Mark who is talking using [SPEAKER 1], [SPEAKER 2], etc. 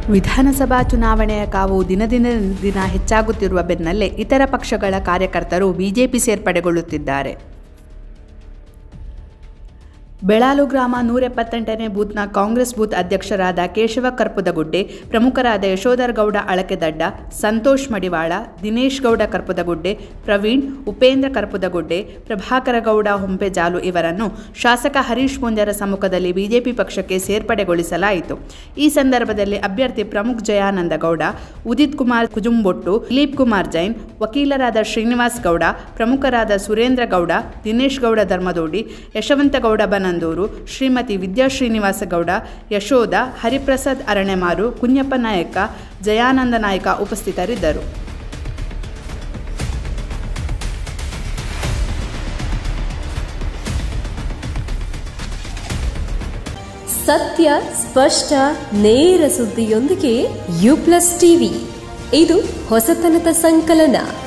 [SPEAKER 1] ವಿಧಾನಸಭಾ ಚುನಾವಣೆಯ ಕಾವು ದಿನದಿನ ದಿನ ಹೆಚ್ಚಾಗುತ್ತಿರುವ ಬೆನ್ನಲ್ಲೇ ಇತರ ಪಕ್ಷಗಳ ಕಾರ್ಯಕರ್ತರು ಬಿಜೆಪಿ ಸೇರ್ಪಡೆಗೊಳ್ಳುತ್ತಿದ್ದಾರೆ ಬೆಳಾಲು ಗ್ರಾಮ ನೂರ ಎಪ್ಪತ್ತೆಂಟನೇ ಬೂತ್ನ ಕಾಂಗ್ರೆಸ್ ಬೂತ್ ಅಧ್ಯಕ್ಷರಾದ ಕೇಶವ ಕರ್ಪುದಗುಡ್ಡೆ ಪ್ರಮುಖರಾದ ಯಶೋಧರ್ ಗೌಡ ಅಳಕೆದಡ್ಡ ಸಂತೋಷ್ ಮಡಿವಾಳ ದಿನೇಶ್ ಗೌಡ ಕರ್ಪುದಗುಡ್ಡೆ ಪ್ರವೀಣ್ ಉಪೇಂದ್ರ ಕರ್ಪುದಗುಡ್ಡೆ ಪ್ರಭಾಕರ ಗೌಡ ಹೊಂಪೆಜಾಲು ಇವರನ್ನು ಶಾಸಕ ಹರೀಶ್ ಪೂಂಜರ ಸಮ್ಮುಖದಲ್ಲಿ ಬಿಜೆಪಿ ಪಕ್ಷಕ್ಕೆ ಸೇರ್ಪಡೆಗೊಳಿಸಲಾಯಿತು ಈ ಸಂದರ್ಭದಲ್ಲಿ ಅಭ್ಯರ್ಥಿ ಪ್ರಮುಖ್ ಜಯಾನಂದ ಗೌಡ ಉದಿತ್ ಕುಮಾರ್ ಕುಜುಂಬೊಟ್ಟು ದಿಲೀಪ್ ಕುಮಾರ್ ಜೈನ್ ವಕೀಲರಾದ ಶ್ರೀನಿವಾಸ್ ಗೌಡ ಪ್ರಮುಖರಾದ ಸುರೇಂದ್ರ ಗೌಡ ದಿನೇಶ್ ಗೌಡ ಧರ್ಮದೋಡಿ ಯಶವಂತಗೌಡ ಬನಂದೂರು ಶ್ರೀಮತಿ ವಿದ್ಯಾ ಶ್ರೀನಿವಾಸ ಗೌಡ ಯಶೋಧ ಹರಿಪ್ರಸಾದ್ ಅರಣೆಮಾರು ಕುഞ്ഞಪ್ಪ ನಾಯಕ ಜಯಾನಂದ ನಾಯಕ ಉಪಸ್ಥಿತರಿದ್ದರು
[SPEAKER 2] ಸತ್ಯ ಸ್ಪಷ್ಟ ನೇರ ಸುದ್ದಿಯೊಂದಿಗೆ ಯು ಪ್ಲಸ್ ಟಿವಿ ಇದು ಹೊಸತನದ ಸಂಕಲನ